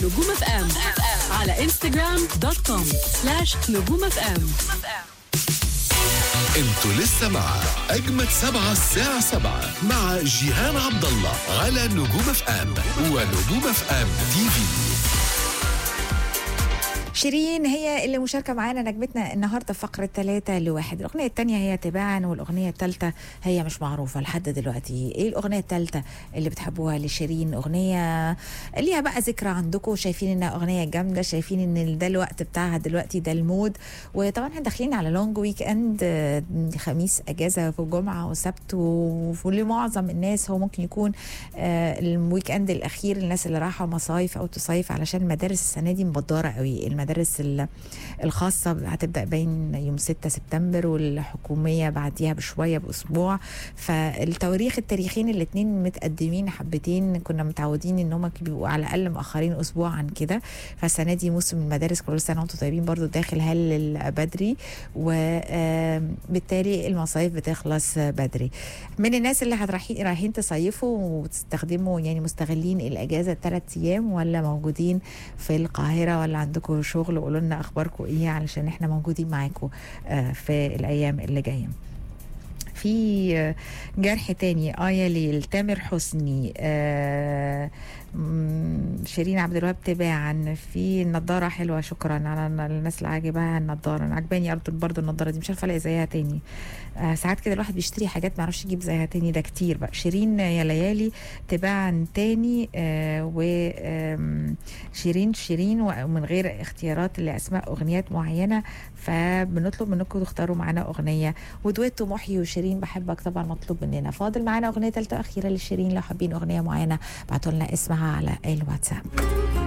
نجوم اف ام على انستغرام دوت كوم سلاش نجوم اف ام انتوا لسه مع اجمد سبعة الساعة سبعة مع جيهان عبد الله على نجوم اف ام ونجوم اف ام تي في شيرين هي اللي مشاركة معانا نجمتنا النهاردة في فقرة ثلاثة لواحد الأغنية التانية هي تباعا والأغنية الثالثة هي مش معروفة لحد دلوقتي إيه الأغنية الثالثة اللي بتحبوها لشيرين أغنية ليها بقى ذكرى عندكم شايفين إنها أغنية جامدة شايفين إن ده الوقت بتاعها دلوقتي ده المود وطبعا احنا داخلين على لونج ويك اند آه، خميس اجازه وجمعه وسبت و- ولمعظم الناس هو ممكن يكون آه، الويك اند الاخير الناس اللي راحوا مصايف او تصيف علشان المدارس السنه دي مبدره قوي المدارس ال- الخاصه هتبدا باين يوم 6 سبتمبر والحكوميه بعديها بشويه باسبوع فالتواريخ التاريخين الاثنين متقدمين حبتين كنا متعودين ان هم بيبقوا على الاقل مأخرين اسبوع عن كده فالسنه دي موسم المدارس كل سنه وانتم طيبين برضو داخل هل بدري وبالتالي المصايف بتخلص بدري من الناس اللي هترايحين رايحين تصيفوا وتستخدموا يعني مستغلين الاجازه ثلاث ايام ولا موجودين في القاهره ولا عندكم شغل قولوا لنا اخباركم ايه علشان احنا موجودين معاكم آه، في الايام اللي جايه في آه، جرح تاني آية ليل تامر حسني آه، مم، شيرين عبد الوهاب تباعا في النضاره حلوه شكرا على الناس اللي عاجبها النضاره انا عجباني برضه برضه النضاره دي مش عارفه الاقي زيها تاني آه ساعات كده الواحد بيشتري حاجات ما يعرفش يجيب زيها تاني ده كتير بقى شيرين يا ليالي تباعا تاني آه و آم، شيرين شيرين ومن غير اختيارات لاسماء اغنيات معينه فبنطلب منكم تختاروا معانا اغنيه ودويتو محيي وشيرين بحبك طبعا مطلوب مننا فاضل معانا اغنيه ثالثه اخيره لشيرين لو حابين اغنيه معينه ابعتوا لنا اسمها على الواتساب